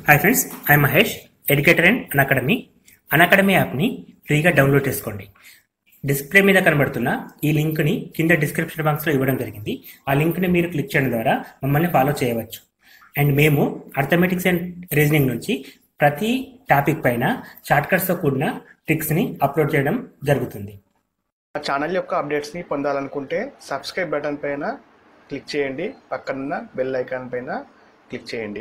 hi friends I Mahesh educator and unacademy unacademy యాప్ని ఫ్రీగా download చేసుకోండి display మీద కనబడుతున్న ఈ లింక్ని కింద డిస్క్రిప్షన్ బాక్స్లో ఇవ్వడం జరిగింది ఆ లింక్ని మీరు క్లిక్ చేయడం ద్వారా మమ్మల్ని ఫాలో చేయవచ్చు అండ్ మేము అర్థమెటిక్స్ అండ్ రీజనింగ్ నుంచి ప్రతి టాపిక్ పైన షార్ట్కట్స్తో కూడిన ట్రిక్స్ని అప్లోడ్ చేయడం జరుగుతుంది మా ఛానల్ యొక్క అప్డేట్స్ని పొందాలనుకుంటే సబ్స్క్రైబ్ బటన్ పైన క్లిక్ చేయండి పక్కనున్న బెల్ ఐకాన్ పైన క్లిక్ చేయండి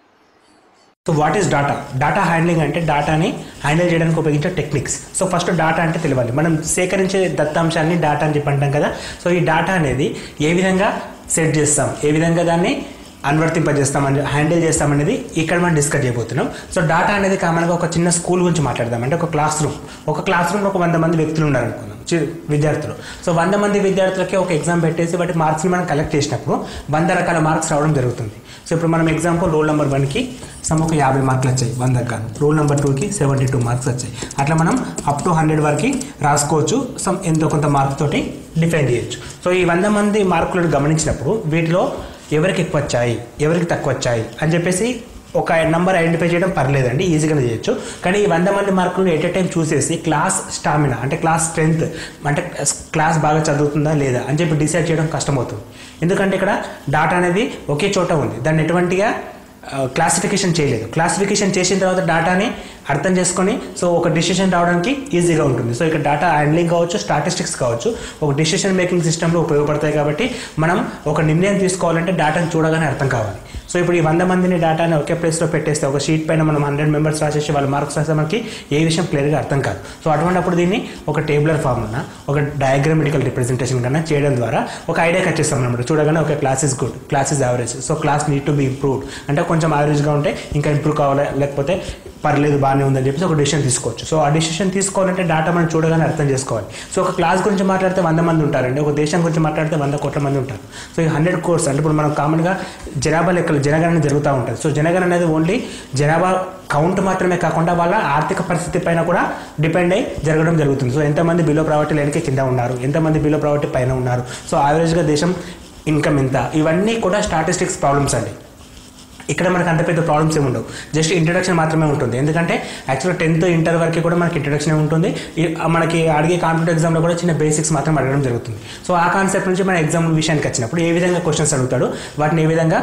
so what is data data handling అంటే డాటాని హ్యాండిల్ చేయడానికి ఉపయోగించే టెక్నిక్స్ సో ఫస్ట్ డాటా అంటే తెలియాలి మనం సేకరించే దత్తాంశాన్ని డాటా అని చెప్పి అంటాం కదా సో ఈ డాటా అనేది ఏ విధంగా సెట్ చేస్తాం ఏ విధంగా దాన్ని అనువర్తింపజేస్తాం అని హ్యాండిల్ చేస్తాం అనేది ఇక్కడ మనం డిస్కస్ చేయబోతున్నాం సో డాటా అనేది కామన్గా ఒక చిన్న స్కూల్ గురించి మాట్లాడదాం అంటే ఒక క్లాస్ రూమ్ ఒక క్లాస్ రూమ్లో ఒక వంద మంది వ్యక్తులు ఉన్నారు అనుకుందాం చి- విద్యార్థులు సో వంద మంది విద్యార్థులకి ఒక ఎగ్జామ్ పెట్టేసి వాటి మార్క్స్ని మనం కలెక్ట్ చేసినప్పుడు వంద రకాల మార్క్స్ రావడం జరుగుతుంది సో ఇప్పుడు మనం ఎగ్జాంపుల్ రోల్ నెంబర్ వన్కి సమ్ ఒక యాభై మార్కులు వచ్చాయి వందకు గాను రోల్ నెంబర్ టూకి సెవెంటీ టూ మార్క్స్ వచ్చాయి అట్లా మనం అప్ టు హండ్రెడ్ వరకు రాసుకోవచ్చు సమ్ ఎంతో కొంత మార్క్ తోటి డిఫైన్ చేయొచ్చు సో ఈ వంద మంది మార్కులను గమనించినప్పుడు వీటిలో ఎవరికి ఎక్కువ వచ్చాయి ఎవరికి తక్కువ వచ్చాయి అని చెప్పేసి ఒక నంబర్ ఐడెంటిఫై చేయడం పర్లేదండి ఈజీగానే చేయొచ్చు కానీ ఈ వంద మంది మార్కులను ఎట్ ఏ టైం చూసేసి క్లాస్ స్టామినా అంటే క్లాస్ స్ట్రెంగ్త్ అంటే క్లాస్ బాగా చదువుతుందా లేదా అని చెప్పి డిసైడ్ చేయడం కష్టమవుతుంది ఎందుకంటే ఇక్కడ డాటా అనేది ఒకే చోట ఉంది దాన్ని ఎటువంటిగా క్లాసిఫికేషన్ చేయలేదు క్లాసిఫికేషన్ చేసిన తర్వాత డాటాని అర్థం చేసుకొని సో ఒక డిసిషన్ రావడానికి ఈజీగా ఉంటుంది సో ఇక్కడ డాటా హ్యాండ్లింగ్ కావచ్చు స్టాటిస్టిక్స్ కావచ్చు ఒక డిసిషన్ మేకింగ్ సిస్టంలో ఉపయోగపడతాయి కాబట్టి మనం ఒక నిర్ణయం తీసుకోవాలంటే డాటాని చూడగానే అర్థం కావాలి సో ఇప్పుడు ఈ వంద మందిని డేటాని ఒకే ప్లేస్లో పెట్టేస్తే ఒక షీట్ పైన మనం హండ్రెడ్ మెంబర్స్ రాసేసి వాళ్ళ మార్క్స్ రాస్తే మనకి ఏ విషయం క్లియర్గా అర్థం కాదు సో అటువంటిప్పుడు దీన్ని ఒక టేబులర్ ఫామ్ అన్న ఒక డయాగ్రామెటికల్ రిప్రజెంటేషన్ కన్నా చేయడం ద్వారా ఒక ఐడియాకి వచ్చేస్తాం అనమాట చూడగానే ఒక class is good class is average so class need to be improved అంటే కొంచెం యావరేజ్గా ఉంటే ఇంకా ఇంప్రూవ్ కావాలి లేకపోతే పర్లేదు బాగానే ఉందని చెప్పేసి ఒక డిసిషన్ తీసుకోవచ్చు సో ఆ డిసిషన్ తీసుకోవాలంటే డేటా మనం చూడగానే అర్థం చేసుకోవాలి సో ఒక క్లాస్ గురించి మాట్లాడితే వంద మంది ఉంటారండి ఒక దేశం గురించి మాట్లాడితే వంద కోట్ల మంది ఉంటారు సో ఈ హండ్రెడ్ కోర్స్ అంటే ఇప్పుడు మనం కామన్గా జనాభా లెక్కలు జనగణన జరుగుతూ ఉంటుంది సో జనగణన అనేది ఓన్లీ జనాభా కౌంట్ మాత్రమే కాకుండా వాళ్ళ ఆర్థిక పరిస్థితి పైన కూడా డిపెండ్ అయి జరగడం జరుగుతుంది సో ఎంతమంది బిలో ప్రావర్టీ లైన్కి కింద ఉన్నారు ఎంతమంది బిలో ప్రావర్టీ పైన ఉన్నారు సో యావరేజ్గా దేశం ఇన్కమ్ ఎంత ఇవన్నీ కూడా స్టాటిస్టిక్స్ ప్రాబ్లమ్స్ అండి ఇక్కడ మనకు అంత పెద్ద ప్రాబ్లమ్స్ ఏమి ఉండవు జస్ట్ ఇంట్రడక్షన్ మాత్రమే ఉంటుంది ఎందుకంటే యాక్చువల్గా టెన్త్ ఇంటర్ వరకు కూడా మనకి ఇంట్రడక్షన్ ఉంటుంది ఈ- మనకి అడిగే కాంపిటేటివ్ ఎగ్జామ్లో కూడా చిన్న బేసిక్స్ మాత్రం అడగడం జరుగుతుంది సో ఆ కాన్సెప్ట్ నుంచి మన ఎగ్జామ్ విషయానికి వచ్చినప్పుడు ఏ విధంగా క్వశ్చన్స్ అడుగుతాడు వాటిని ఏ విధంగా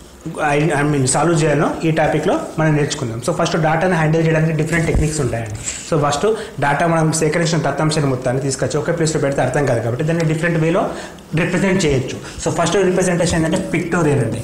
ఐ మీన్ సాల్వ్ చేయాలో ఈ టాపిక్లో మనం నేర్చుకుందాం సో ఫస్ట్ డాటాని హ్యాండిల్ చేయడానికి డిఫరెంట్ టెక్నిక్స్ ఉంటాయండి సో ఫస్ట్ డాటా మనం సేకరించిన దత్తాంశాన్ని మొత్తాన్ని తీసుకొచ్చి ఒకే ప్లేస్లో పెడితే అర్థం కాదు కాబట్టి దాన్ని డిఫరెంట్ వేలో రిప్రజెంట్ చేయొచ్చు సో ఫస్ట్ రిప్రజెంటేషన్ ఏంటంటే పిక్టోరియల్ అండి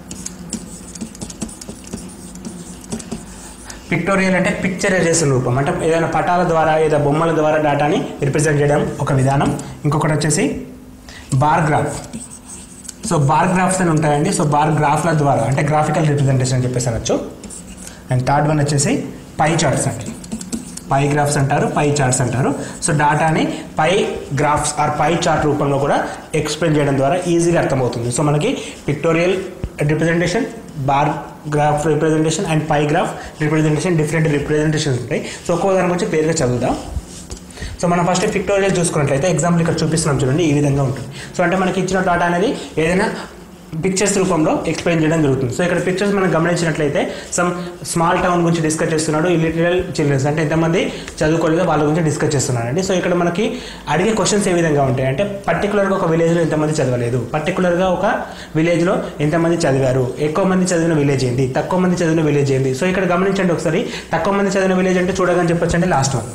పిక్టోరియల్ అంటే పిక్చరైజేషన్ రూపం అంటే ఏదైనా పటాల ద్వారా ఏదైనా బొమ్మల ద్వారా డేటాని రిప్రజెంట్ చేయడం ఒక విధానం ఇంకొకటి వచ్చేసి bar graph so bar graphs అని ఉంటాయండి సో బార్ గ్రాఫ్ల ద్వారా అంటే గ్రాఫికల్ రిప్రజెంటేషన్ అని చెప్పేసి అనొచ్చు అండ్ థర్డ్ వన్ వచ్చేసి పై చార్ట్స్ అండి పై గ్రాఫ్స్ అంటారు పై చార్ట్స్ అంటారు సో డాటాని pie graphs or pie chart రూపంలో కూడా ఎక్స్ప్లెయిన్ చేయడం ద్వారా ఈజీగా అర్థమవుతుంది సో మనకి pictorial representation bar graph representation and pie graph representation different representations ఉంటాయి సో ఒక్కో దాని గురించి పేరుగా చదువుదాం సో మనం ఫస్ట్ పిక్టోరియల్ చూసుకున్నట్లయితే ఎగ్జాంపుల్ ఇక్కడ చూపిస్తున్నాం చూడండి ఈ విధంగా ఉంటుంది సో అంటే మనకి ఇచ్చిన డాటా అనేది ఏదైనా పిక్చర్స్ రూపంలో ఎక్స్ప్లెయిన్ చేయడం జరుగుతుంది సో ఇక్కడ పిక్చర్స్ మనం గమనించినట్లయితే సమ్ స్మాల్ టౌన్ గురించి డిస్కస్ చేస్తున్నాడు ఇల్లిటరల్ చిల్డ్రన్స్ అంటే ఎంతమంది చదువుకోలేదో వాళ్ళ గురించి డిస్కస్ చేస్తున్నాడండి సో ఇక్కడ మనకి అడిగే క్వశ్చన్స్ ఏ విధంగా ఉంటాయి అంటే పర్టికులర్గా ఒక విలేజ్లో ఎంతమంది చదవలేదు పర్టికులర్గా ఒక విలేజ్లో ఎంతమంది చదివారు ఎక్కువ మంది చదివిన విలేజ్ ఏంటి తక్కువ మంది చదివిన విలేజ్ ఏంటి సో ఇక్కడ గమనించండి ఒకసారి తక్కువ మంది చదివిన విలేజ్ అంటే చూడగానే చెప్పొచ్చు అంటే లాస్ట్ వన్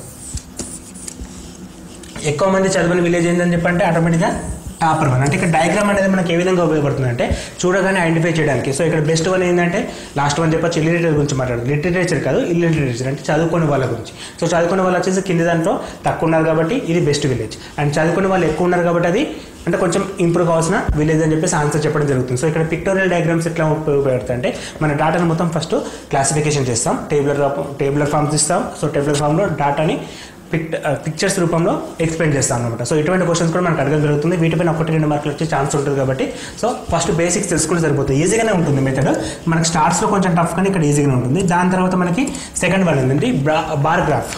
ఎక్కువ మంది చదివిన విలేజ్ ఏంటని చెప్పంటే ఆటోమేటిక్గా టాపర్ వన్ అంటే ఇక్కడ డయాగ్రామ్ అనేది మనకి ఏ విధంగా ఉపయోగపడుతుంది అంటే చూడగానే ఐడెంటిఫై చేయడానికి సో ఇక్కడ బెస్ట్ వన్ ఏంటంటే లాస్ట్ వన్ చెప్పొచ్చు ఇల్లిటరేచర్ గురించి మాట్లాడదు లిటరేచర్ కాదు ఇల్లిటరేచర్ అంటే చదువుకునే వాళ్ళ గురించి సో చదువుకునే వాళ్ళు వచ్చేసి కింది దాంట్లో తక్కువ ఉన్నారు కాబట్టి ఇది బెస్ట్ విలేజ్ అండ్ చదువుకునే వాళ్ళు ఎక్కువ ఉన్నారు కాబట్టి అది అంటే కొంచెం ఇంప్రూవ్ కావాల్సిన విలేజ్ అని చెప్పేసి ఆన్సర్ చెప్పడం జరుగుతుంది సో ఇక్కడ పిక్టోరియల్ డయాగ్రామ్స్ ఎట్లా ఉపయోగపడతాయి అంటే మన డాటాను మొత్తం ఫస్ట్ క్లాసిఫికేషన్ చేస్తాం టేబులర్ టేబులర్ ఫామ్స్ ఇస్తాం సో టేబులర్ ఫామ్లో డాటాని పిక్ పిక్చర్స్ రూపంలో ఎక్స్ప్లెయిన్ చేస్తాం అనమాట సో ఇటువంటి క్వశ్చన్స్ కూడా మనకు అడగడం జరుగుతుంది వీటిపైన ఒకటి రెండు మార్కులు వచ్చే ఛాన్స్ ఉంటుంది కాబట్టి సో ఫస్ట్ బేసిక్స్ తెలుసుకుంటే సరిపోతుంది ఈజీగానే ఉంటుంది మెథడ్ మనకి స్టార్ట్స్లో కొంచెం టఫ్ కానీ ఇక్కడ ఈజీగానే ఉంటుంది దాని తర్వాత మనకి సెకండ్ వన్ ఏంటంటే bar graph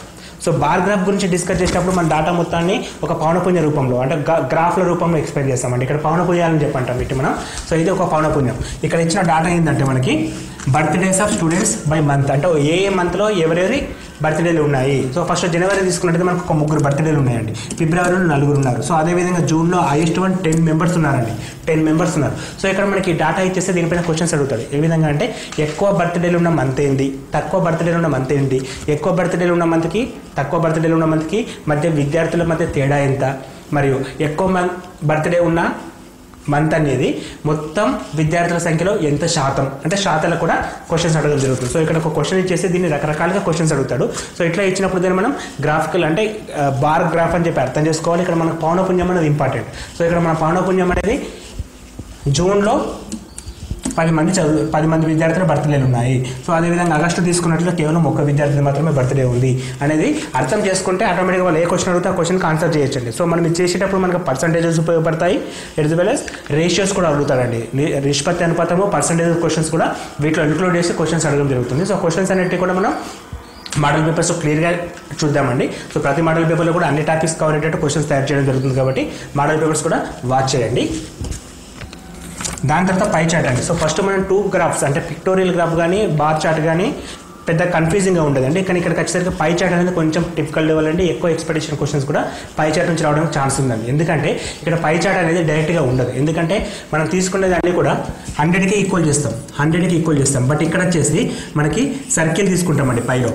so bar graph గురించి డిస్కస్ చేసేటప్పుడు మన డేటా మొత్తాన్ని ఒక పౌనపుణ్య రూపంలో అంటే గా- గ్రాఫ్ల రూపంలో ఎక్స్ప్లెయిన్ చేస్తామండి ఇక్కడ పౌనపుణ్యాలని చెప్పంటాం వీటి మనం సో ఇది ఒక పౌనపుణ్యం ఇక్కడ ఇచ్చిన డేటా ఏంటంటే మనకి birthdays of students by month అంటే ఏ ఏ మంత్లో ఎవరెవరి బర్త్డేలు ఉన్నాయి సో ఫస్ట్ జనవరి తీసుకున్నట్టు మనకు ఒక ముగ్గురు బర్త్డేలు ఉన్నాయండి ఫిబ్రవరిలో నలుగురు ఉన్నారు సో అదేవిధంగా జూన్లో హైయెస్ట్ వన్ టెన్ మెంబర్స్ ఉన్నారండి టెన్ మెంబర్స్ ఉన్నారు సో ఇక్కడ మనకి డేటా ఇచ్చేస్తే దీనిపైన క్వశ్చన్స్ అడుగుతాడు ఏ విధంగా అంటే ఎక్కువ బర్త్డేలు ఉన్న మంత్ ఏంటి తక్కువ బర్త్డేలు ఉన్న మంత్ ఏంటి ఎక్కువ బర్త్డేలు ఉన్న మంత్కి తక్కువ బర్త్డేలు ఉన్న మంత్కి మధ్య విద్యార్థుల మధ్య తేడా ఎంత మరియు ఎక్కువ మంత్ బర్త్డే ఉన్న మంత్ అనేది మొత్తం విద్యార్థుల సంఖ్యలో ఎంత శాతం అంటే శాతాలకు కూడా క్వశ్చన్స్ అడగడం జరుగుతుంది సో ఇక్కడ ఒక క్వశ్చన్ ఇచ్చేసి దీన్ని రకరకాలుగా క్వశ్చన్స్ అడుగుతాడు సో ఇట్లా ఇచ్చినప్పుడు దీన్ని మనం గ్రాఫికల్ అంటే బార్ గ్రాఫ్ అని చెప్పి అర్థం చేసుకోవాలి ఇక్కడ మనకు పౌనపుణ్యం అనేది ఇంపార్టెంట్ సో ఇక్కడ మన పౌనపుణ్యం అనేది జూన్లో పది మంది చదువు పది మంది విద్యార్థుల బర్త్డేలు ఉన్నాయి సో అదేవిధంగా ఆగస్టు తీసుకున్నట్లుగా కేవలం ఒక్క విద్యార్థి మాత్రమే బర్త్డే ఉంది అనేది అర్థం చేసుకుంటే ఆటోమేటిక్గా వాళ్ళు ఏ క్వశ్చన్ అడిగితే ఆ క్వశ్చన్కి ఆన్సర్ చేయొచ్చండి సో మనం ఇది చేసేటప్పుడు మనకు పర్సంటేజెస్ ఉపయోగపడతాయి ఎస్ వెల్ as రేషియోస్ కూడా అడుగుతాడండి ని- నిష్పత్తి అనుపాతము పర్సంటేజ్ క్వశ్చన్స్ కూడా వీటిలో ఇంక్లూడ్ చేసి క్వశ్చన్స్ అడగడం జరుగుతుంది సో క్వశ్చన్స్ అనేటివి కూడా మనం మోడల్ పేపర్స్ క్లియర్గా చూద్దామండి సో ప్రతి మోడల్ పేపర్లో కూడా అన్ని టాపిక్స్ కవర్ అయ్యేటట్టు క్వశ్చన్స్ తయారు చేయడం జరుగుతుంది కాబట్టి మోడల్ పేపర్స్ కూడా వాచ్ చేయండి దాని తర్వాత పై చార్ట్ అండి సో ఫస్ట్ మనం టూ గ్రాఫ్స్ అంటే పిక్టోరియల్ గ్రాఫ్ కానీ బార్ చార్ట్ కానీ పెద్ద కన్ఫ్యూజింగ్గా ఉండదండి కానీ ఇక్కడికి వచ్చేసరికి పై చార్ట్ అనేది కొంచెం టిపికల్ లెవెల్ అండి ఎక్కువ ఎక్స్పెక్టేషన్ క్వశ్చన్స్ కూడా పై చార్ట్ నుంచి రావడానికి ఛాన్స్ ఉందండి ఎందుకంటే ఇక్కడ పై చార్ట్ అనేది డైరెక్ట్గా ఉండదు ఎందుకంటే మనం తీసుకునేది అన్ని కూడా హండ్రెడ్కి ఈక్వల్ చేస్తాం హండ్రెడ్కి ఈక్వల్ చేస్తాం బట్ ఇక్కడ వచ్చేసి మనకి సర్కిల్ తీసుకుంటామండి పైలో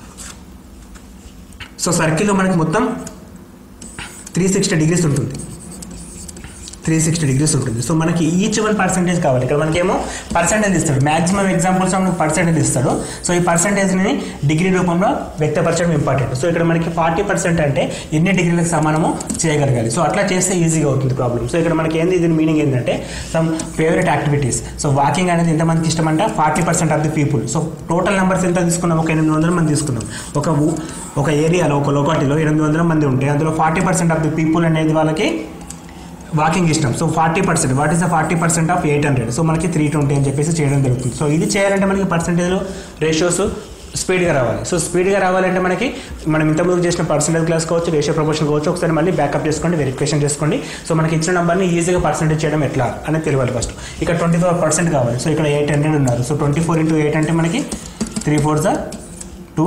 సో సర్కిల్లో మనకి మొత్తం త్రీ సిక్స్టీ డిగ్రీస్ ఉంటుంది త్రీ సిక్స్టీ డిగ్రీస్ ఉంటుంది సో మనకి ఈచ్ వన్ పర్సెంటేజ్ కావాలి ఇక్కడ మనకేమో పర్సెంటేజ్ ఇస్తాడు మాక్సిమం ఎగ్జాంపుల్స్ మనకు పర్సెంటేజ్ ఇస్తాడు సో ఈ పర్సెంటేజ్ని డిగ్రీ రూపంలో వ్యక్తపరచడం ఇంపార్టెంట్ సో ఇక్కడ మనకి ఫార్టీ పర్సెంట్ అంటే ఎన్ని డిగ్రీలకు సమానము చేయగలగాలి సో అట్లా చేస్తే ఈజీగా అవుతుంది ప్రాబ్లం సో ఇక్కడ మనకి ఏంది దీని మీనింగ్ ఏంటంటే some favourite activities so walking అనేది ఎంతమందికి ఇష్టం అంటే forty percent of the people so total numbers ఎంత తీసుకున్నాం ఒక ఎనిమిది వందల మంది తీసుకున్నాం ఒక ఊ- ఒక ఏరియాలో ఒక లోకాలిటీలో ఎనిమిది వందల మంది ఉంటే అందులో forty percent of the people అనేది వాళ్ళకి వాకింగ్ ఇష్టం so forty percent what is the forty percent of eight hundred so మనకి త్రీ ట్వంటీ అని చెప్పేసి చేయడం జరుగుతుంది సో ఇది చేయాలంటే మనకి పర్సెంటేజ్ రేషియోస్ స్పీడ్గా రావాలి సో స్పీడ్గా రావాలంటే మనకి మనం ఇంతకుముందు చేసిన పర్సెంటేజ్ క్లాస్ కావచ్చు రేషియో ప్రపోర్షన్ కావచ్చు ఒకసారి మళ్ళీ బ్యాకప్ చేసుకోండి వెరిఫికేషన్ చేసుకోండి సో మనకి ఇచ్చిన నెంబర్ని ఈజీగా పర్సెంటేజ్ చేయడం ఎట్లా అనేది తెలియాలి ఫస్ట్ ఇక్కడ ట్వంటీ ఫోర్ పర్సెంట్ కావాలి సో ఇక్కడ ఎయిట్ హండ్రెడ్ ఉన్నారు so twenty four into eight అంటే మనకి త్రీ ఫోర్ జా two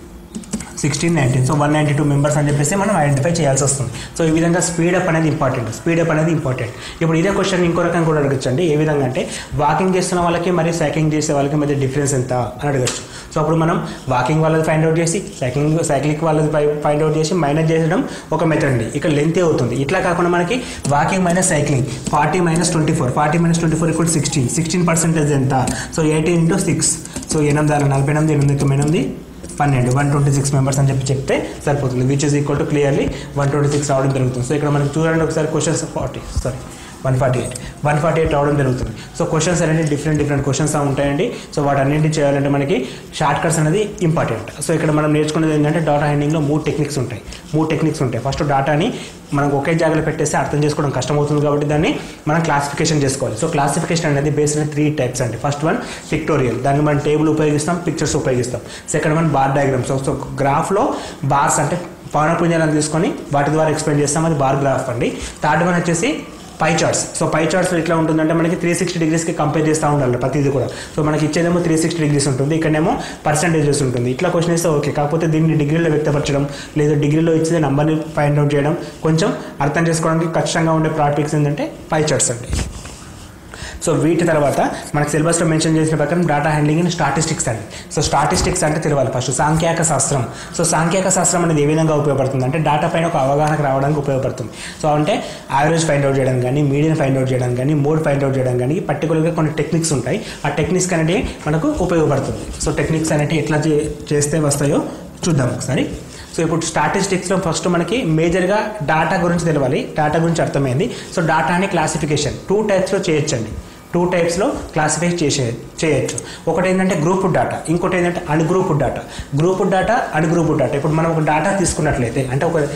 sixteen nineteen so one ninety two members అని చెప్పేసి మనం ఐడెంటిఫై చేయాల్సి వస్తుంది సో ఈ విధంగా స్పీడ్ అప్ అనేది ఇంపార్టెంట్ స్పీడ్ అప్ అనేది ఇంపార్టెంట్ ఇప్పుడు ఇదే క్వశ్చన్ ఇంకో రకంగా కూడా అడగచ్చండి ఏ విధంగా అంటే వాకింగ్ చేస్తున్న వాళ్ళకి మరియు సైక్లింగ్ చేసే వాళ్ళకి మధ్య డిఫరెన్స్ ఎంత అని అడగచ్చు సో అప్పుడు మనం వాకింగ్ వాళ్ళది ఫైండ్ అవుట్ చేసి సైక్లింగ్ సైక్లింగ్ వాళ్ళది ఫైండ్ అవుట్ చేసి మైనస్ చేయడం ఒక మెథడ్ అండి ఇక్కడ లెంత్ అవుతుంది ఇట్లా కాకుండా మనకి walking minus cycling forty minus twenty four forty minus twenty four ఇక్కడ సిక్స్టీన్ సిక్స్టీన్ పర్సెంటేజ్ ఎంత so eighteen into six so ఎనిమిది ఆరు నలభై ఎనిమిది ఎనిమిది తొమ్మిది ఎనిమిది పన్నెండు వన్ ట్వంటీ సిక్స్ మెంబర్స్ అని చెప్పి చెప్తే సరిపోతుంది which is equal to clearly one twenty six రావడం జరుగుతుంది సో ఇక్కడ మనకి చూడండి ఒకసారి questions forty sorry one forty eight one forty eight రావడం జరుగుతుంది సో క్వశ్చన్స్ అనేది డిఫరెంట్ డిఫరెంట్ క్వశ్చన్స్ ఉంటాయండి సో వాటన్నింటి చేయాలంటే మనకి షార్ట్ కట్స్ అనేది ఇంపార్టెంట్ సో ఇక్కడ మనం నేర్చుకునేది ఏంటంటే డాటా హ్యాండింగ్లో మూడు టెక్నిక్స్ ఉంటాయి మూడు టెక్నిక్స్ ఉంటాయి ఫస్ట్ డాటాని మనం ఒకే జాగాలో పెట్టేస్తే అర్థం చేసుకోవడం కష్టమవుతుంది కాబట్టి దాన్ని మనం క్లాసిఫికేషన్ చేసుకోవాలి సో క్లాసిఫికేషన్ అనేది బేస్డ్ త్రీ టైప్స్ అండి ఫస్ట్ వన్ పిక్టోరియల్ దాన్ని మనం టేబుల్ ఉపయోగిస్తాం పిక్చర్స్ ఉపయోగిస్తాం second one bar diagrams so గ్రాఫ్లో బార్స్ అంటే పౌనపుణ్యాలను తీసుకొని వాటి ద్వారా ఎక్స్ప్లెయిన్ చేస్తాం అది బార్ గ్రాఫ్ అండి థర్డ్ వన్ వచ్చేసి పై చార్ట్స్ సో పై చార్ట్స్లో ఎట్లా ఉంటుందంటే మనకి త్రీ సిక్స్టీ డిగ్రీస్కి కంపేర్ చేస్తూ ఉండాలి ప్రతిదీ కూడా సో మనకి ఇచ్చేదేమో త్రీ సిక్స్టీ డిగ్రీస్ ఉంటుంది ఇక్కడేమో పర్సంటేజెస్ ఉంటుంది ఇట్లా క్వశ్చన్ ఇస్తే ఓకే కాకపోతే దీన్ని డిగ్రీలో వ్యక్తపరచడం లేదా డిగ్రీలో ఇచ్చే నెంబర్ని ఫైండ్ అవుట్ చేయడం కొంచెం అర్థం చేసుకోవడానికి కష్టంగా ఉండే ప్రాటిక్స్ ఏంటంటే పై చార్ట్స్ అండి సో వీటి తర్వాత మనకి సిలబస్లో మెన్షన్ చేసిన ప్రకారం డేటా హ్యాండ్లింగ్ అండ్ స్టాటిస్టిక్స్ అండి సో స్టాటిస్టిక్స్ అంటే తెలియాలి ఫస్ట్ సాంఖ్యాక శాస్త్రం సో సాంఖ్యాక శాస్త్రం అనేది ఏ విధంగా ఉపయోగపడుతుంది అంటే డేటా పైన ఒక అవగాహనకు రావడానికి ఉపయోగపడుతుంది సో అంటే యావరేజ్ ఫైండ్ అవుట్ చేయడం కానీ మీడియం ఫైండ్ అవుట్ చేయడం కానీ మోడ్ ఫైండ్ అవుట్ చేయడం కానీ పర్టికులర్గా కొన్ని టెక్నిక్స్ ఉంటాయి ఆ టెక్నిక్స్ అనేవి మనకు ఉపయోగపడుతుంది సో టెక్నిక్స్ అనేవి ఎట్లా చే- చేస్తే వస్తాయో చూద్దాం ఒకసారి సో ఇప్పుడు స్టాటిస్టిక్స్లో ఫస్ట్ మనకి మేజర్గా డేటా గురించి తెలవాలి డేటా గురించి అర్థమైంది సో డేటాని క్లాసిఫికేషన్ టూ టైప్స్లో చేయొచ్చండి టూ టైప్స్లో క్లాసిఫై చేసే చేయొచ్చు ఒకటి ఏంటంటే గ్రూప్ డేటా ఇంకోటి ఏంటంటే ungroup data group data ungroup data ఇప్పుడు మనం ఒక డేటా తీసుకున్నట్లయితే అంటే ఒక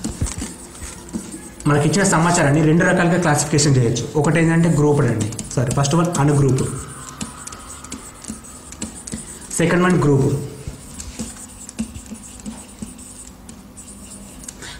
మనకి ఇచ్చిన సమాచారాన్ని రెండు రకాలుగా క్లాసిఫికేషన్ చేయొచ్చు ఒకటి ఏంటంటే గ్రూప్ అండి sorry first one ungroup second one group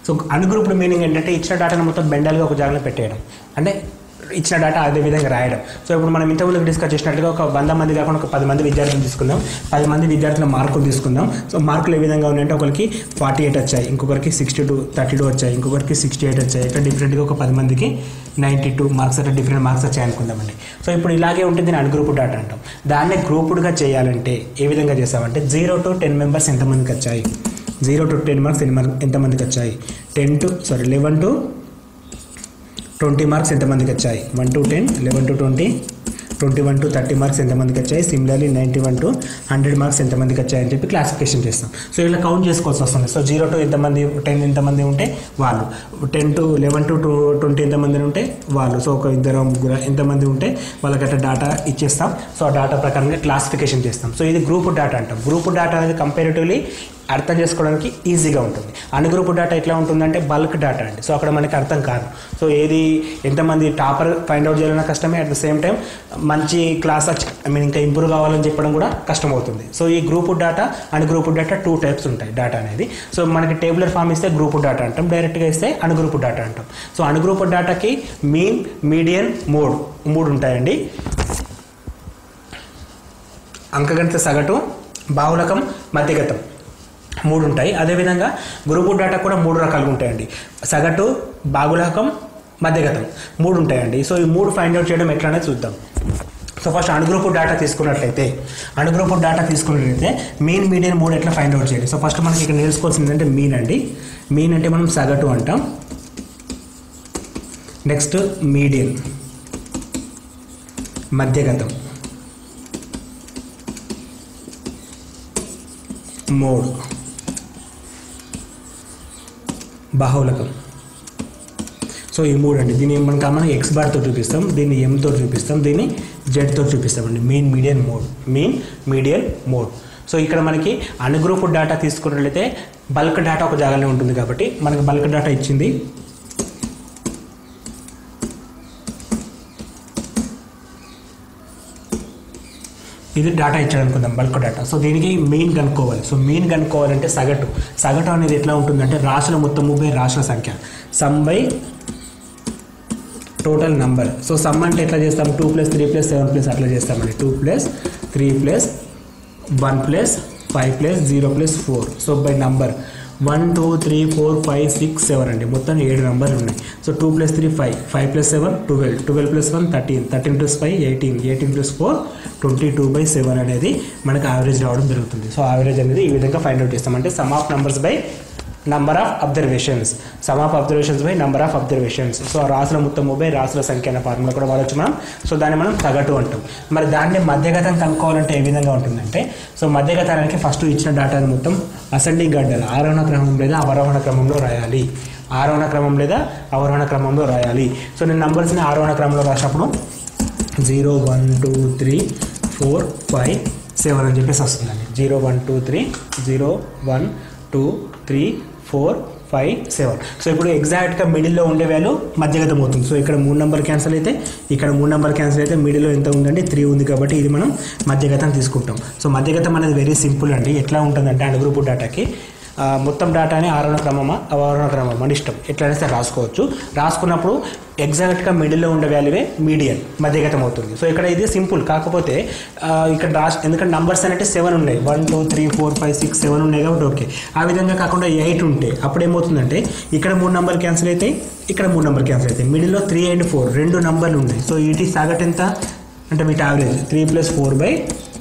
so ungrouped meaning ఏంటంటే ఇచ్చిన డేటాను మొత్తం బెండల్గా ఒక జాగాలో పెట్టేయడం అంటే ఇచ్చిన డేటా అదే విధంగా రాయడం సో ఇప్పుడు మనం ఇంతకుముందు డిస్కస్ చేసినట్లుగా ఒక వంద మంది కాకుండా ఒక పది మంది విద్యార్థులు తీసుకుందాం పది మంది విద్యార్థుల మార్కులు తీసుకుందాం సో మార్కులు ఏ విధంగా ఉన్నాయంటే ఒకరికి ఫార్టీ ఎయిట్ వచ్చాయి ఇంకొకరికి సిక్స్టీ టూ థర్టీ టూ వచ్చాయి ఇంకొకరికి సిక్స్టీ ఎయిట్ వచ్చాయి ఇక్కడ డిఫరెంట్గా ఒక పది మందికి నైంటీ టూ మార్క్స్ అట్లా డిఫరెంట్ మార్క్స్ వచ్చాయి అనుకుందామండి సో ఇప్పుడు ఇలాగే ఉంటుంది దీన్ని అన్గ్రూప్ డాటా అంటాం దాన్ని గ్రూప్డ్గా చేయాలంటే ఏ విధంగా చేస్తామంటే జీరో టు టెన్ మెంబర్స్ ఎంతమందికి వచ్చాయి జీరో టు టెన్ మార్క్స్ ఎన్ని మార్క్ ఎంతమందికి వచ్చాయి ten to sorry eleven to twenty marks ఎంతమందికి వచ్చాయి one to ten eleven to twenty twenty one to thirty marks ఎంతమందికి వచ్చాయి similarly ninety one to hundred marks ఎంతమందికి వచ్చాయి అని చెప్పి క్లాసిఫికేషన్ చేస్తాం సో ఇలా కౌంట్ చేసుకోవాల్సి వస్తుంది సో జీరో టు ఎంతమంది టెన్ ఎంతమంది ఉంటే వాళ్ళు ten to eleven to to twenty ఎంతమంది ఉంటే వాళ్ళు సో ఒక ఇద్దరు ముగ్గురు ఎంతమంది ఉంటే వాళ్ళకి అట్లా డేటా ఇచ్చేస్తాం సో ఆ డేటా ప్రకారంగా క్లాసిఫికేషన్ చేస్తాం సో ఇది గ్రూప్ డేటా అంటాం గ్రూప్ డేటా అనేది కంపారిటివ్లీ అర్థం చేసుకోవడానికి ఈజీగా ఉంటుంది అన్గ్రూప్ డేటా ఎట్లా ఉంటుందంటే బల్క్ డేటా అండి సో అక్కడ మనకి అర్థం కాదు సో ఏది ఎంతమంది టాపర్ ఫైండ్ అవుట్ చేయాలన్నా కష్టమే అట్ ద సేమ్ టైం మంచి క్లాస్ ఐ మీన్ ఇంకా ఇంప్రూవ్ కావాలని చెప్పడం కూడా కష్టమవుతుంది సో ఈ group data and group data two types ఉంటాయి డేటా అనేది సో మనకి టేబులర్ ఫామ్ ఇస్తే గ్రూప్ డేటా అంటాం డైరెక్ట్గా ఇస్తే అన్గ్రూప్ డేటా అంటాం సో అన్గ్రూప్ డేటాకి మీన్ మీడియన్ మోడ్ మూడు ఉంటాయండి అంకగణిత సగటు బాహులకం మధ్యగతం మూడు ఉంటాయి అదేవిధంగా గ్రూపు డేటా కూడా మూడు రకాలుగా ఉంటాయండి సగటు బాగులకం మధ్యగతం మూడు ఉంటాయండి సో ఈ మూడు ఫైండ్ అవుట్ చేయడం ఎట్లా అనేది చూద్దాం సో ఫస్ట్ అణుగ్రూపు డేటా తీసుకున్నట్లయితే అణుగ్రూపు డేటా తీసుకున్నట్లయితే మీన్ మీడియన్ మూడు ఎట్లా ఫైండ్ అవుట్ చేయాలి సో ఫస్ట్ మనకి ఇక్కడ నేర్చుకోవాల్సింది అంటే మీన్ అండి మీన్ అంటే మనం సగటు అంటాం నెక్స్ట్ మీడియన్ మధ్యగతం మోడ్ బాహులకం సో ఈ మూడు అండి దీన్ని మనం కామన్ ఎక్స్ బార్తో చూపిస్తాం దీన్ని ఎంతో చూపిస్తాం దీన్ని జెడ్తో చూపిస్తామండి mean median mode mean median mode so ఇక్కడ మనకి అన్గ్రూప్ డేటా తీసుకున్నట్లయితే బల్క్ డేటా ఒక జాగానే ఉంటుంది కాబట్టి మనకి బల్క్ డేటా ఇచ్చింది ఇది డేటా ఇచ్చాడు అనుకుందాం బల్క్ డేటా సో దీనికి మెయిన్ కనుక్కోవాలి సో మెయిన్ కనుక్కోవాలంటే సగటు సగటు అనేది ఎట్లా ఉంటుందంటే రాశుల మొత్తం ముప్పై రాశుల సంఖ్య sum by total number so sum అంటే ఎట్లా చేస్తాం two plus three plus seven plus అట్లా చేస్తామండి two plus three plus one plus five plus zero plus four so by number one two three four five six seven అండి మొత్తం ఏడు నంబర్లు ఉన్నాయి so two plus three five five plus seven twelve twelve plus one thirteen thirteen plus five eighteen eighteen plus four twenty two by seven అనేది మనకు average రావడం జరుగుతుంది so average అనేది ఈ విధంగా ఫైండ్ అవుట్ చేస్తాం అంటే sum of numbers by number of observations sum of observations by number of observations so రాసుల మొత్తం బై రాసుల సంఖ్య అనే ఫార్ములా కూడా వాడచ్చు మనం సో దాన్ని మనం సగటు అంటాం మరి దాన్ని మధ్యగతం కనుక్కోవాలంటే ఏ విధంగా ఉంటుందంటే సో మధ్యగతానికి ఫస్ట్ ఇచ్చిన డేటాను మొత్తం అసెండింగ్ గడ్డలు ఆరోహణ క్రమం లేదా అవరోహణ క్రమంలో రాయాలి ఆరోహణ క్రమం లేదా అవరోహణ క్రమంలో రాయాలి సో నేను నంబర్స్ని ఆరోహణ క్రమంలో రాసినప్పుడు zero one two three four five seven అని చెప్పేసి వస్తుందండి zero one two three zero one two three four five seven so ఇప్పుడు ఎగ్జాక్ట్గా మిడిల్లో ఉండే వాల్యూ మధ్యగతం అవుతుంది సో ఇక్కడ మూడు నెంబర్ క్యాన్సిల్ అయితే ఇక్కడ మూడు నెంబర్ క్యాన్సిల్ అయితే మిడిల్లో ఎంత ఉందండి త్రీ ఉంది కాబట్టి ఇది మనం మధ్యగతం తీసుకుంటాం సో మధ్యగతం అనేది వెరీ సింపుల్ అండి ఎట్లా ఉంటుందంటే అండ్ గ్రూప్ డేటాకి ఆ, మొత్తం డేటాని ఆరోహణ క్రమమా అవరోహణ క్రమమా మన ఇష్టం ఎట్లయినా సరే రాసుకోవచ్చు రాసుకున్నప్పుడు ఎగ్జాక్ట్గా మిడిల్లో ఉండే వాల్యూవే మీడియన్ మధ్యగతం అవుతుంది సో ఇక్కడ ఇది సింపుల్ కాకపోతే ఆ, ఇక్కడ రాస్ ఎందుకంటే నంబర్స్ అనేవి సెవెన్ ఉన్నాయి one two three four five six seven ఉన్నాయి కాబట్టి ఓకే ఆ విధంగా కాకుండా ఎయిట్ ఉంటే అప్పుడు ఏమవుతుందంటే ఇక్కడ మూడు నెంబర్ క్యాన్సిల్ అవుతాయి ఇక్కడ మూడు నెంబర్ క్యాన్సిల్ అవుతాయి మిడిల్లో త్రీ అండ్ ఫోర్ రెండు నంబర్లు ఉన్నాయి సో వీటి సగటు ఎంత అంటే వీటి average three plus four by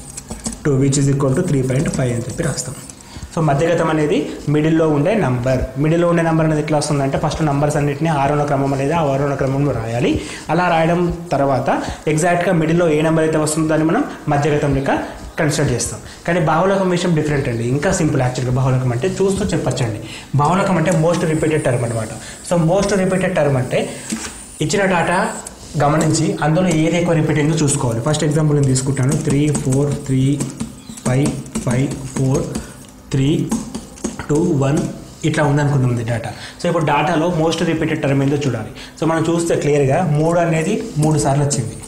two which is equal to three point five అని చెప్పి రాస్తాం సో మధ్యగతం అనేది మిడిల్లో ఉండే నంబర్ మిడిల్లో ఉండే నంబర్ అనేది ఎట్లా వస్తుందంటే ఫస్ట్ నంబర్స్ అన్నింటినీ ఆరోహణ క్రమం అనేది ఆ ఆరోహణ క్రమంలో రాయాలి అలా రాయడం తర్వాత ఎగ్జాక్ట్గా మిడిల్లో ఏ నెంబర్ అయితే వస్తుందో దాన్ని మనం మధ్యగతం లెక్క కన్సిడర్ చేస్తాం కానీ బాహుళకం విషయం డిఫరెంట్ అండి ఇంకా సింపుల్ యాక్చువల్గా బాహుళకం అంటే చూస్తూ చెప్పచ్చండి బాహుళకం అంటే మోస్ట్ రిపీటెడ్ టర్మ్ అనమాట సో మోస్ట్ రిపీటెడ్ టర్మ్ అంటే ఇచ్చిన డాటా గమనించి అందులో ఏది ఎక్కువ రిపీట్ అయిందో చూసుకోవాలి ఫస్ట్ ఎగ్జాంపుల్ నేను తీసుకుంటాను three four three five five four three two one ఇట్లా ఉందనుకుందాం ఇది డేటా సో ఇప్పుడు డేటాలో మోస్ట్ రిపీటెడ్ టర్మ్ ఏందో చూడాలి సో మనం చూస్తే క్లియర్గా మూడు అనేది మూడు సార్లు వచ్చింది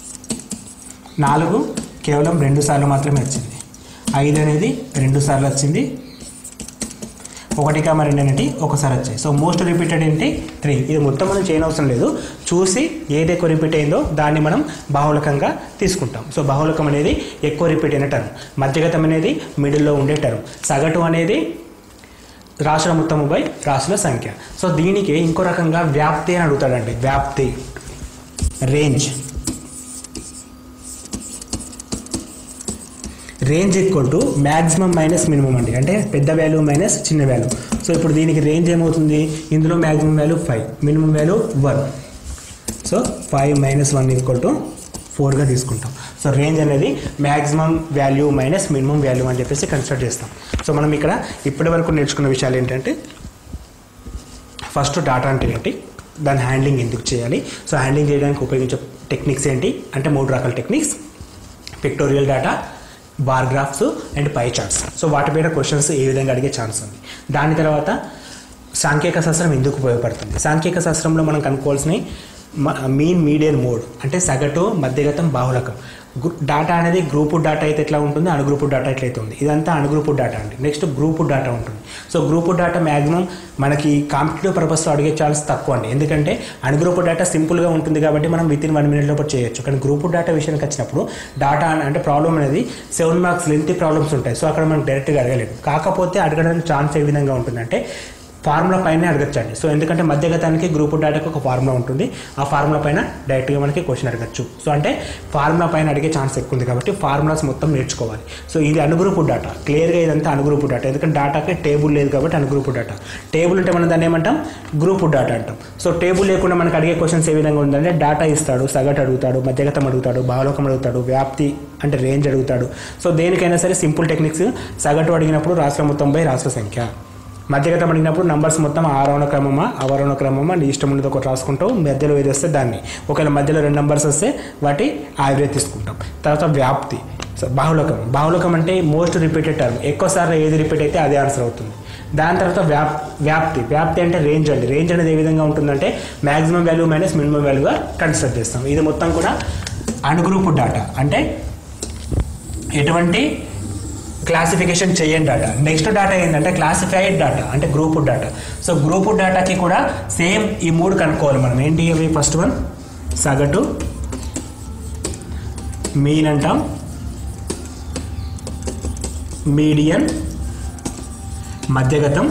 నాలుగు కేవలం రెండు సార్లు మాత్రమే వచ్చింది ఐదు అనేది రెండు సార్లు వచ్చింది ఒకటి కామ రెండు ఏంటి ఒకసారి వచ్చాయి సో మోస్ట్ రిపీటెడ్ ఏంటి త్రీ ఇది మొత్తం మనం చేయని అవసరం లేదు చూసి ఏది ఎక్కువ రిపీట్ అయిందో దాన్ని మనం బాహుళకంగా తీసుకుంటాం సో బాహుళకం అనేది ఎక్కువ రిపీట్ అయిన టర్మ్ మధ్యగతం అనేది మిడిల్లో ఉండే టర్మ్ సగటు అనేది రాశుల మొత్తము బై రాశుల సంఖ్య సో దీనికి ఇంకో రకంగా వ్యాప్తి అని అడుగుతాడండి వ్యాప్తి range range equal to maximum minus minimum అండి అంటే పెద్ద వాల్యూ మైనస్ చిన్న వాల్యూ సో ఇప్పుడు దీనికి రేంజ్ ఏమవుతుంది ఇందులో maximum value five minimum value one so five minus one equal to ఫోర్గా తీసుకుంటాం సో రేంజ్ అనేది maximum value minus minimum value అని చెప్పేసి కన్సిడర్ చేస్తాం సో మనం ఇక్కడ ఇప్పటి వరకు నేర్చుకున్న విషయాలు ఏంటంటే ఫస్ట్ డాటా అంటే ఏంటి దాని హ్యాండ్లింగ్ ఎందుకు చేయాలి సో హ్యాండ్లింగ్ చేయడానికి ఉపయోగించే టెక్నిక్స్ ఏంటి అంటే మూడు రకాల techniques pictorial data bar graphs and pie charts so వాటి మీద క్వశ్చన్స్ ఏ విధంగా అడిగే ఛాన్స్ ఉంది దాని తర్వాత సాంఖ్యిక శాస్త్రం ఎందుకు ఉపయోగపడుతుంది సాంఖ్యిక శాస్త్రంలో మనం కనుక్కోవాల్సిన మీన్ మీడియన్ మోడ్ అంటే సగటు మధ్యగతం బాహుళకం డాటా అనేది గ్రూపు డాటా అయితే ఎట్లా ఉంటుంది అణుగ్రూపు డాటా ఎట్లయితే ఉంది ఇదంతా అణుగ్రూపు డాటా అండి నెక్స్ట్ గ్రూపు డాటా ఉంటుంది సో గ్రూపు డాటా మ్యాక్సిమం మనకి కాంపిటేటివ్ పర్పస్లో అడిగే ఛాన్స్ తక్కువ అండి ఎందుకంటే అణుగ్రూపు డాటా సింపుల్గా ఉంటుంది కాబట్టి మనం విత్ ఇన్ వన్ మినిట్ లోపల చేయొచ్చు కానీ గ్రూపు డాటా విషయానికి వచ్చినప్పుడు డాటా అంటే ప్రాబ్లం అనేది సెవెన్ మార్క్స్ లెంతీ ప్రాబ్లమ్స్ ఉంటాయి సో అక్కడ మనం డైరెక్ట్గా అడగలేదు కాకపోతే అడగడానికి ఛాన్స్ ఏ విధంగా ఉంటుందంటే ఫార్ములా పైన అడగచ్చండి సో ఎందుకంటే మధ్యగతానికి గ్రూప్ డేటాకి ఒక ఫార్ములా ఉంటుంది ఆ ఫార్ములా పైన డైరెక్ట్గా మనకి క్వశ్చన్ అడగచ్చు సో అంటే ఫార్ములా పైన అడిగే ఛాన్స్ ఎక్కువ ఉంది కాబట్టి ఫార్ములాస్ మొత్తం నేర్చుకోవాలి సో ఇది అనుగ్రూపు డేటా క్లియర్గా ఇదంతా అనుగ్రూపు డేటా ఎందుకంటే డేటాకి టేబుల్ లేదు కాబట్టి అనుగ్రూపు డేటా టేబుల్ ఉంటే మనం దాన్ని ఏమంటాం గ్రూప్ డేటా అంటాం సో టేబుల్ లేకుండా మనకు అడిగే క్వశ్చన్స్ ఏ విధంగా ఉందంటే డేటా ఇస్తాడు సగటు అడుగుతాడు మధ్యగతం అడుగుతాడు బాహలోకం అడుగుతాడు వ్యాప్తి అంటే రేంజ్ అడుగుతాడు సో దేనికైనా సరే సింపుల్ టెక్నిక్స్ సగటు అడిగినప్పుడు రాష్ట్ర మొత్తం బై రాష్ట్ర సంఖ్య మధ్యగతం అడిగినప్పుడు నంబర్స్ మొత్తం ఆరోహణ క్రమమా అవరోహణ క్రమమా నీ ఇష్టం ఉన్నది ఒకటి రాసుకుంటావు మధ్యలో ఏది వస్తే దాన్ని ఒకవేళ మధ్యలో రెండు నంబర్స్ వస్తే వాటి యావరేజ్ తీసుకుంటాం తర్వాత వ్యాప్తి సో బాహుళకం బాహుళకం అంటే మోస్ట్ రిపీటెడ్ టర్మ్ ఎక్కువసార్లు ఏది రిపీట్ అయితే అదే ఆన్సర్ అవుతుంది దాని తర్వాత వ్యాప్ వ్యాప్తి వ్యాప్తి అంటే రేంజ్ అండి రేంజ్ అనేది ఏ విధంగా ఉంటుందంటే మ్యాక్సిమం వాల్యూ మైనస్ మినిమం వాల్యూగా కన్సిడర్ చేస్తాం ఇది మొత్తం కూడా అణుగ్రూపు డాటా అంటే ఎటువంటి క్లాసిఫికేషన్ చేయండి డాటా నెక్స్ట్ డాటా ఏంటంటే క్లాసిఫైడ్ డాటా అంటే గ్రూప్ డాటా సో గ్రూప్ డాటాకి కూడా సేమ్ ఈ మూడు కనుక్కోవాలి మనం ఏంటి అవి ఫస్ట్ వన్ సగటు మీన్ అంటాం మీడియన్ మధ్యగతం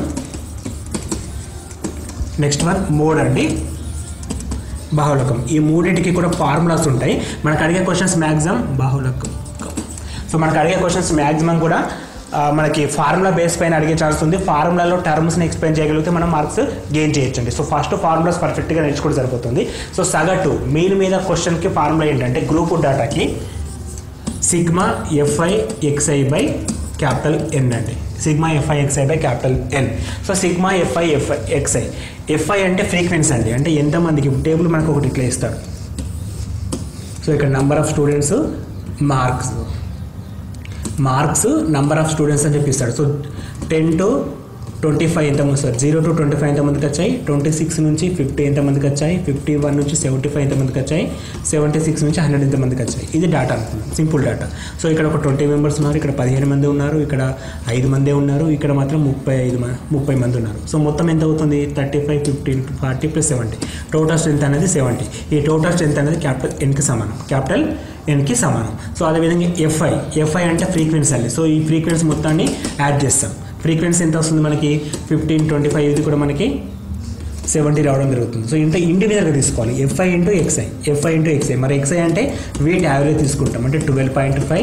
నెక్స్ట్ వన్ మోడ్ అండి బాహుళకం ఈ మూడింటికి కూడా ఫార్ములాస్ ఉంటాయి మనకు అడిగే క్వశ్చన్స్ మ్యాక్సిమం బాహుళకం సో మనకు అడిగే క్వశ్చన్స్ మ్యాక్సిమం కూడా ఆ, మనకి ఫార్ములా బేస్ పైన అడిగే ఛాన్స్ ఉంది ఫార్ములాలో టర్మ్స్ని ఎక్స్ప్లెయిన్ చేయగలిగితే మనం మార్క్స్ గెయిన్ చేయొచ్చండి సో ఫస్ట్ ఫార్ములాస్ పర్ఫెక్ట్గా నేర్చుకుంటే సరిపోతుంది సో సగటు మీన్ మీద క్వశ్చన్కి ఫార్ములా ఏంటంటే గ్రూప్ డేటాకి sigma f i x i by capital N అండి sigma f i x i by capital N so sigma f i f i x i f i అంటే ఫ్రీక్వెన్సీ అండి అంటే ఎంతమందికి టేబుల్ మనకు ఒకటి ఇట్లా ఇస్తాడు సో ఇక్కడ number of students marks marks number of students అని చెప్పిస్తాడు so ten to twenty five ఎంతమంది sir zero to twenty five ఎంతమందికి వచ్చాయి ట్వంటీ సిక్స్ నుంచి ఫిఫ్టీ ఎంతమందికి వచ్చాయి ఫిఫ్టీ వన్ నుంచి సెవెంటీ ఫైవ్ ఎంతమందికి వచ్చాయి సెవెంటీ సిక్స్ నుంచి హండ్రెడ్ ఎంతమందికి వచ్చాయి ఇది డేటా అనుకున్నాం సింపుల్ డేటా సో ఇక్కడ ఒక ట్వంటీ మెంబర్స్ ఉన్నారు ఇక్కడ పదిహేను మంది ఉన్నారు ఇక్కడ ఐదు మందే ఉన్నారు ఇక్కడ మాత్రం ముప్పై ఐదు మ- ముప్పై మంది ఉన్నారు సో మొత్తం ఎంత అవుతుంది thirty five fifty forty plus seventy total strength అనేది సెవెంటీ ఈ టోటల్ స్ట్రెంత్ అనేది క్యాపిటల్ ఎన్కి సమానం క్యాపిటల్ ఎన్కి సమానం సో అదేవిధంగా ఎఫ్ఐ ఎఫ్ఐ అంటే ఫ్రీక్వెన్సీ అండి సో ఈ ఫ్రీక్వెన్సీ మొత్తాన్ని యాడ్ చేస్తాం ఫ్రీక్వెన్సీ ఎంత వస్తుంది మనకి ఫిఫ్టీన్ ట్వంటీ ఫైవ్ ఇది కూడా మనకి సెవెంటీ రావడం జరుగుతుంది సో ఇంత ఇండివిజువల్గా తీసుకోవాలి f i into x i f i into x i మరి ఎక్స్ఐ అంటే వీటి యావరేజ్ తీసుకుంటాం అంటే twelve point five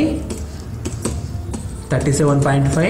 thirty seven point five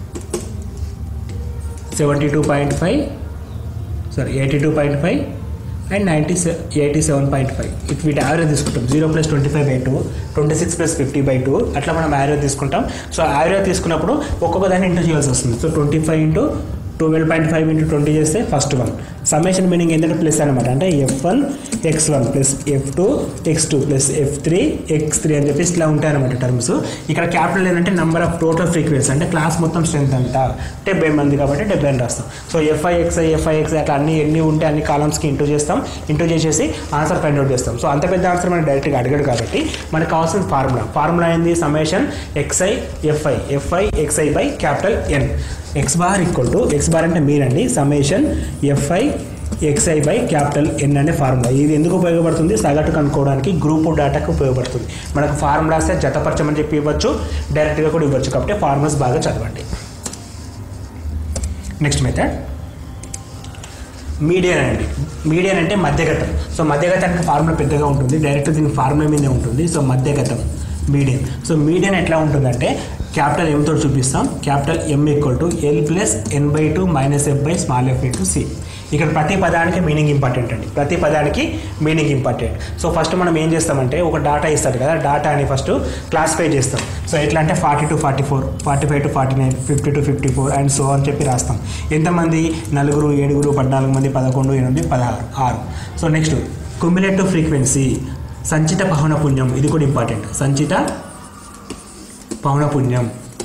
seventy two point five sorry eighty two point five and ninety సె ఎయిటీ సెవెన్ పాయింట్ ఫైవ్ ఇట్ వీటి యావరేజ్ తీసుకుంటాం zero plus twenty five by two twenty six plus fifty by two అట్లా మనం average తీసుకుంటాం so average తీసుకున్నప్పుడు ఒక్కొక్క దాన్ని ఇంటూ చేయాల్సి వస్తుంది so twenty five into twelve point five into twenty చేస్తే ఫస్ట్ వన్ సమ్మేషన్ మీనింగ్ ఏంటంటే ప్లస్ అనమాట అంటే f one x one plus f two x two plus f three x three అని చెప్పేసి ఇట్లా ఉంటాయి అనమాట టర్మ్స్ ఇక్కడ క్యాపిటల్ ఏంటంటే నెంబర్ ఆఫ్ టోటల్ ఫ్రీక్వెన్సీ అంటే క్లాస్ మొత్తం స్ట్రెంత్ అంత డెబ్బై మంది కాబట్టి డెబ్బై అని రాస్తాం so f i x i f i x i అట్లా అన్ని ఎన్ని ఉంటే అన్ని కాలమ్స్కి ఇంటూ చేస్తాం ఇంటూ చేసేసి ఆన్సర్ ఫైండ్ అవుట్ చేస్తాం సో అంత పెద్ద ఆన్సర్ మనం డైరెక్ట్గా అడగడు కాబట్టి మనకు కావాల్సిన ఫార్ములా ఫార్ములా ఏంది summation x i f i f i x i by capital N x bar equal to x bar అంటే మీరండి summation f i x i by capital N అనే ఫార్ములా ఇది ఎందుకు ఉపయోగపడుతుంది సగటు కనుక్కోవడానికి గ్రూప్ డేటాకి ఉపయోగపడుతుంది మనకు ఫార్ములాసే జతపరచమని చెప్పి ఇవ్వచ్చు డైరెక్ట్గా కూడా ఇవ్వచ్చు కాబట్టి ఫార్ములాస్ బాగా చదవండి నెక్స్ట్ మెథడ్ మీడియన్ అండి మీడియన్ అంటే మధ్యగతం సో మధ్యగతానికి ఫార్ములా పెద్దగా ఉంటుంది డైరెక్ట్ దీని ఫార్ములా మీదే ఉంటుంది సో మధ్యగతం మీడియన్ సో మీడియన్ ఎట్లా ఉంటుందంటే క్యాపిటల్ ఎంతో చూపిస్తాం capital M equal to L plus n by two minus f by small f into c ఇక్కడ ప్రతి పదానికి మీనింగ్ ఇంపార్టెంట్ అండి ప్రతి పదానికి మీనింగ్ ఇంపార్టెంట్ సో ఫస్ట్ మనం ఏం చేస్తామంటే ఒక డాటా ఇస్తాడు కదా డాటాని ఫస్ట్ క్లాసిఫై చేస్తాం సో ఎట్లా అంటే forty to forty four forty five to forty nine fifty to fifty four and so అని చెప్పి రాస్తాం ఎంతమంది నలుగురు ఏడుగురు పద్నాలుగు మంది పదకొండు ఎనిమిది పదహారు ఆరు సో నెక్స్ట్ కుమ్యులేటివ్ ఫ్రీక్వెన్సీ సంచిత పవనపుణ్యం ఇది కూడా ఇంపార్టెంట్ సంచిత పవనపుణ్యం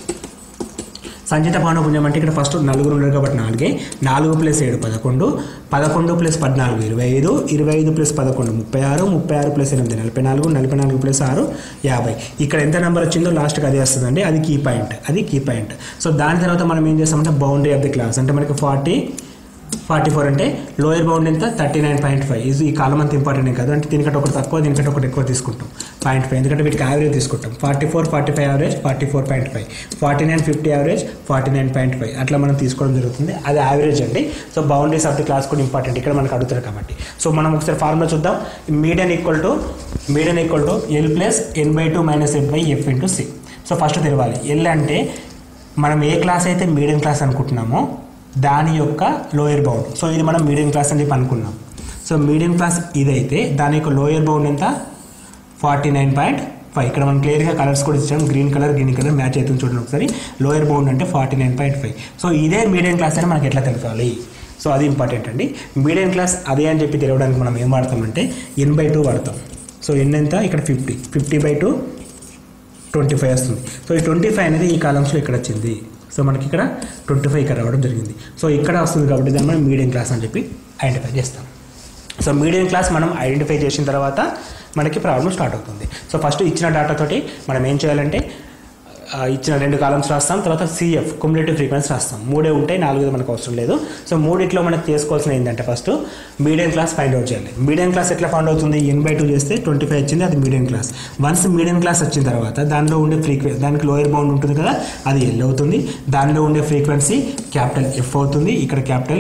సంచిత పౌనపుణ్యం అంటే ఇక్కడ ఫస్ట్ నలుగురు ఉన్నారు కాబట్టి నాలుగే నాలుగు ప్లస్ ఏడు పదకొండు పదకొండు ప్లస్ పద్నాలుగు ఇరవై ఐదు ఇరవై ఐదు ప్లస్ పదకొండు ముప్పై ఆరు ముప్పై ఆరు ప్లస్ ఎనిమిది నలభై నాలుగు నలభై నాలుగు ప్లస్ ఆరు యాభై ఇక్కడ ఎంత నెంబర్ వచ్చిందో లాస్ట్కి అదే వస్తుందండి అది కీ పాయింట్ అది కీ పాయింట్ సో దాని తర్వాత మనం ఏం చేస్తామంటే బౌండరీ ఆఫ్ ది క్లాస్ అంటే మనకి ఫార్టీ ఫార్టీ ఫోర్ అంటే లోయర్ బౌండ్ ఎంత థర్టీ నైన్ పాయింట్ ఫైవ్ ఇది ఈ కాలం అంత ఇంపార్టెంట్ కాదు అంటే దీనికంటే ఒకటి తక్కువ దీనికంటే ఒకటి ఎక్కువ తీసుకుంటాం పాయింట్ ఫైవ్ ఎందుకంటే వీటికి యావరేజ్ తీసుకుంటాం forty four forty five average forty four point five forty nine fifty average forty nine point five అట్లా మనం తీసుకోవడం జరుగుతుంది అది యావరేజ్ అండి so boundaries of the class కూడా ఇంపార్టెంట్ ఇక్కడ మనకు అడుగుతారు కాబట్టి సో మనం ఒకసారి ఫార్ములా చూద్దాం median equal to median equal to L plus n by two minus f by f into c so first తెలవాలి ఎల్ అంటే మనం ఏ క్లాస్ అయితే మీడియం క్లాస్ అనుకుంటున్నామో దాని యొక్క లోయర్ బౌండ్ సో ఇది మనం మీడియం క్లాస్ అని చెప్పి అనుకున్నాం సో మీడియం క్లాస్ ఇదైతే దాని యొక్క లోయర్ బౌండ్ ఎంత ఫార్టీ నైన్ పాయింట్ ఫైవ్ ఇక్కడ మనం క్లియర్గా కలర్స్ కూడా ఇచ్చాం green colour green colour match అవుతుంది చూడండి ఒకసారి లోయర్ బౌండ్ అంటే forty nine point five so ఇదే మీడియం క్లాస్ అని మనకి ఎట్లా తెలపాలి సో అది ఇంపార్టెంట్ అండి మీడియం క్లాస్ అదే అని చెప్పి తెలవడానికి మనం ఏం వాడతామంటే ఎన్ బై టూ వాడతాం సో ఎన్ ఎంత ఇక్కడ fifty fifty by two twenty five వస్తుంది సో ఈ ట్వంటీ ఫైవ్ అనేది ఈ కాలమ్స్లో ఇక్కడ వచ్చింది సో మనకి ఇక్కడ ట్వంటీ ఫైవ్ ఇక్కడ రావడం జరిగింది సో ఇక్కడ వస్తుంది కాబట్టి దాన్ని మనం మీడియం క్లాస్ అని చెప్పి ఐడెంటిఫై చేస్తాం సో మీడియం క్లాస్ మనం ఐడెంటిఫై చేసిన తర్వాత మనకి ప్రాబ్లం స్టార్ట్ అవుతుంది సో ఫస్ట్ ఇచ్చిన డేటా తోటి మనం ఏం చేయాలంటే ఆ, ఇచ్చిన రెండు కాలమ్స్ రాస్తాం తర్వాత సిఎఫ్ కుములేటివ్ ఫ్రీక్వెన్సీ రాస్తాం మూడే ఉంటాయి నాలుగు మనకు అవసరం లేదు సో మూడిట్లో మనకు చేసుకోవాల్సిన ఏంటంటే first medium class find out చేయాలి మీడియం క్లాస్ ఎట్లా ఫైండ్ అవుతుంది ఎన్ బై టూ చేస్తే ట్వంటీ ఫైవ్ వచ్చింది అది medium class once medium class వచ్చిన తర్వాత దానిలో ఉండే ఫ్రీక్వెన్సీ దానికి లోయర్ బౌండ్ ఉంటుంది కదా అది ఎల్ అవుతుంది దానిలో ఉండే ఫ్రీక్వెన్సీ క్యాపిటల్ ఎఫ్ అవుతుంది ఇక్కడ క్యాపిటల్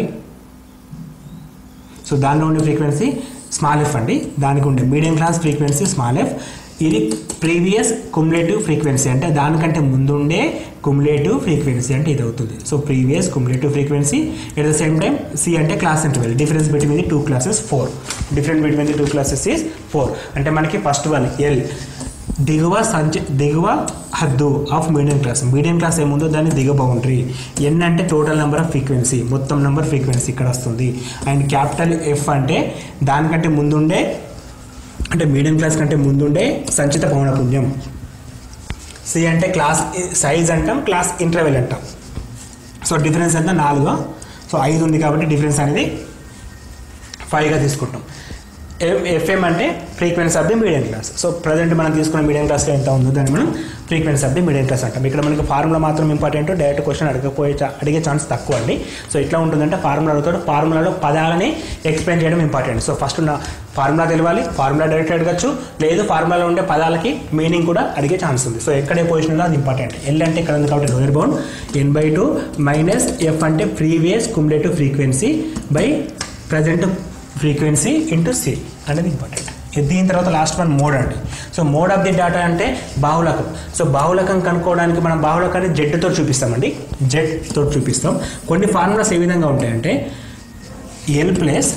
సో దానిలో ఉండే ఫ్రీక్వెన్సీ స్మాల్ ఎఫ్ అండి దానికి ఉండే medium class frequency small F ఇది ప్రీవియస్ కుములేటివ్ ఫ్రీక్వెన్సీ అంటే దానికంటే ముందుండే కుములేటివ్ ఫ్రీక్వెన్సీ అంటే ఇది అవుతుంది so previous cumulative frequency at the same time C అంటే class interval difference between the two classes four difference between the two classes is four అంటే మనకి ఫస్ట్ వన్ ఎల్ దిగువ సంచ దిగువ హద్దు of medium class medium class ఏముందో దాన్ని దిగువ బౌండరీ ఎన్ అంటే టోటల్ నెంబర్ ఆఫ్ ఫ్రీక్వెన్సీ మొత్తం నెంబర్ ఫ్రీక్వెన్సీ ఇక్కడ వస్తుంది అండ్ క్యాపిటల్ ఎఫ్ అంటే దానికంటే ముందుండే అంటే మీడియం క్లాస్ కంటే ముందుండే సంచిత పౌనపుణ్యం సి అంటే క్లాస్ సైజ్ అంటాం క్లాస్ ఇంటర్వెల్ అంటాం సో డిఫరెన్స్ ఎంత నాలుగు సో ఐదు ఉంది కాబట్టి డిఫరెన్స్ అనేది ఫైవ్గా తీసుకుంటాం ఎఫ్ఎం అంటే frequency of the medium class so present మనం తీసుకున్న మీడియం క్లాస్లో ఎంత ఉందో దాన్ని మనం frequency of the medium class అంటాం ఇక్కడ మనకి ఫార్ములా మాత్రం ఇంపార్టెంట్ డైరెక్ట్ క్వశ్చన్ అడగకపోయే చా- అడిగే ఛాన్స్ తక్కువ అండి సో ఇట్లా ఉంటుందంటే ఫార్ములా అడుగుతాడు ఫార్ములాలో పదాలని ఎక్స్ప్లెయిన్ చేయడం ఇంపార్టెంట్ సో ఫస్ట్ నా ఫార్ములా తెలియాలి ఫార్ములా డైరెక్ట్ అడగచ్చు లేదు ఫార్ములాలో ఉండే పదాలకి మీనింగ్ కూడా అడిగే ఛాన్స్ ఉంది సో ఎక్కడే పొజిషన్ ఉందో అది ఇంపార్టెంట్ ఎల్ అంటే ఇక్కడ ఉంది కాబట్టి lower bound N by two minus F అంటే previous cumulative frequency by present frequency into C అనేది ఇంపార్టెంట్ దీని తర్వాత లాస్ట్ వన్ మోడ్ అండి so mode of the data అంటే బాహులకం సో బాహులకం కనుక్కోవడానికి మనం బాహులకాన్ని జెడ్ తోటి చూపిస్తామండి జెడ్ తోటి చూపిస్తాం కొన్ని ఫార్ములాస్ ఏ విధంగా ఉంటాయంటే L plus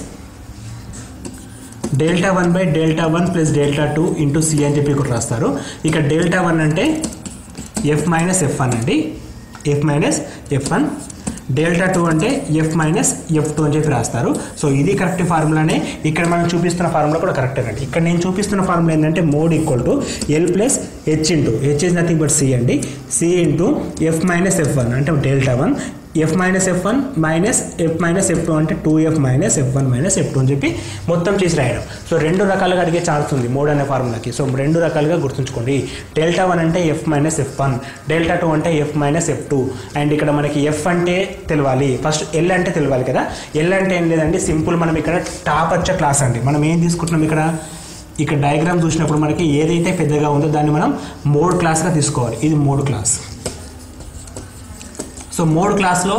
delta one by delta one plus delta two into C అని చెప్పి ఇక్కడ రాస్తారు ఇక్కడ డెల్టా వన్ అంటే ఎఫ్ మైనస్ ఎఫ్ వన్ అండి F minus F one delta two అంటే ఎఫ్ మైనస్ ఎఫ్ టూ అని చెప్పి రాస్తారు సో ఇది కరెక్ట్ ఫార్ములానే ఇక్కడ మనం చూపిస్తున్న ఫార్ములా కూడా కరెక్టే అండి ఇక్కడ నేను చూపిస్తున్న ఫార్ములా ఏంటంటే mode equal to L plus H into H is nothing but C అండి C into F minus F one అంటే delta one F minus F one minus F minus F two అంటే two F minus F one minus F two అని చెప్పి మొత్తం చేసి రాయడం so రెండు రకాలుగా అడిగే ఛాన్స్ ఉంది మోడ్ అనే ఫార్ములాకి సో రెండు రకాలుగా గుర్తుంచుకోండి డెల్టా వన్ అంటే F minus F one delta two అంటే F minus F two and ఇక్కడ మనకి ఎఫ్ అంటే తెలియాలి ఫస్ట్ ఎల్ అంటే తెలియాలి కదా ఎల్ అంటే ఏం లేదండి సింపుల్ మనం ఇక్కడ టాప్ వచ్చే క్లాస్ అండి మనం ఏం తీసుకుంటున్నాం ఇక్కడ ఇక్కడ డయాగ్రామ్ చూసినప్పుడు మనకి ఏదైతే పెద్దగా ఉందో దాన్ని మనం మోడ్ క్లాస్గా తీసుకోవాలి ఇది మోడ్ క్లాస్ సో మోడ్ క్లాస్లో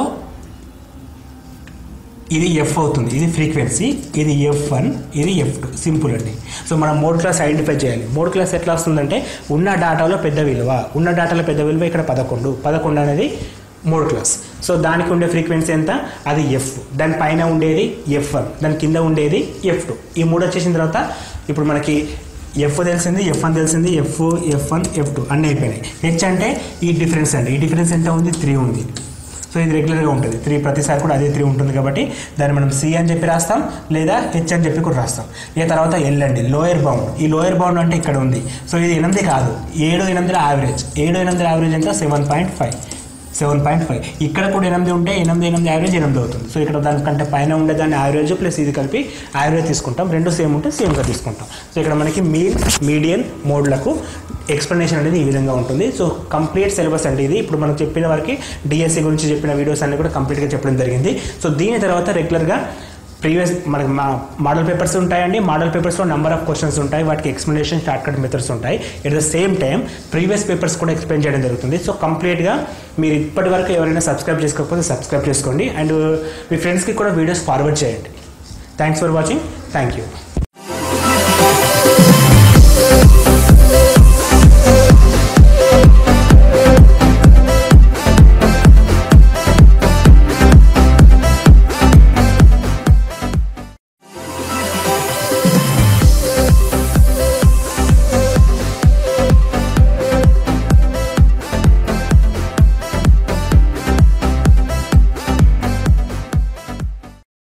ఇది ఎఫ్ అవుతుంది ఇది ఫ్రీక్వెన్సీ ఇది ఎఫ్ వన్ ఇది ఎఫ్ టూ సింపుల్ అండి సో మనం మోడ్ క్లాస్ ఐడెంటిఫై చేయాలి మోడ్ క్లాస్ ఎట్లా వస్తుందంటే ఉన్న డేటాలో పెద్ద విలువ ఉన్న డేటాలో పెద్ద విలువ ఇక్కడ పదకొండు పదకొండు అనేది మోడ్ క్లాస్ సో దానికి ఉండే ఫ్రీక్వెన్సీ ఎంత అది ఎఫ్ దాని పైన ఉండేది ఎఫ్ వన్ దాని కింద ఉండేది ఎఫ్ టూ ఈ మూడు వచ్చేసిన తర్వాత ఇప్పుడు మనకి ఎఫ్ తెలిసింది ఎఫ్ వన్ తెలిసింది F F one F two అన్నీ అయిపోయినాయి హెచ్ అంటే ఈ డిఫరెన్స్ అండి ఈ డిఫరెన్స్ ఎంత ఉంది త్రీ ఉంది సో ఇది రెగ్యులర్గా ఉంటుంది త్రీ ప్రతిసారి కూడా అదే త్రీ ఉంటుంది కాబట్టి దాన్ని మనం సి అని చెప్పి రాస్తాం లేదా హెచ్ అని చెప్పి కూడా రాస్తాం ఇక తర్వాత ఎల్ అండి లోయర్ బౌండ్ ఈ లోయర్ బౌండ్ అంటే ఇక్కడ ఉంది సో ఇది ఎనిమిది కాదు ఏడు ఎనిమిదిలో యావరేజ్ ఏడు ఎనిమిది యావరేజ్ ఎంత seven point five seven point five ఇక్కడ కూడా ఎనిమిది ఉంటే ఎనిమిది ఎనిమిది యావరేజ్ ఎనిమిది అవుతుంది సో ఇక్కడ దానికంటే పైన ఉండే దాన్ని యావరేజ్ ప్లస్ ఇది కలిపి యావరేజ్ తీసుకుంటాం రెండు సేమ్ ఉంటే సేమ్గా తీసుకుంటాం సో ఇక్కడ మనకి మీన్ మీడియన్ మోడ్లకు ఎక్స్ప్లెనేషన్ అనేది ఈ విధంగా ఉంటుంది సో కంప్లీట్ సిలబస్ అండి ఇది ఇప్పుడు మనం చెప్పిన వరకు డిఎస్సి గురించి చెప్పిన వీడియోస్ అన్ని కూడా కంప్లీట్గా చెప్పడం జరిగింది సో దీని తర్వాత రెగ్యులర్గా ప్రీవియస్ మనకి మా మోడల్ పేపర్స్ ఉంటాయండి మోడల్ పేపర్స్లో నెంబర్ ఆఫ్ క్వశ్చన్స్ ఉంటాయి వాటికి ఎక్స్ప్లెనేషన్ షార్ట్ కట్ మెథడ్స్ ఉంటాయి at the same time previous papers కూడా ఎక్స్ప్లెయిన్ చేయడం జరుగుతుంది సో కంప్లీట్గా మీరు ఇప్పటి వరకు ఎవరైనా సబ్స్క్రైబ్ చేసుకోకపోతే సబ్స్క్రైబ్ చేసుకోండి అండ్ మీ ఫ్రెండ్స్కి కూడా వీడియోస్ ఫార్వర్డ్ చేయండి thanks for watching thank you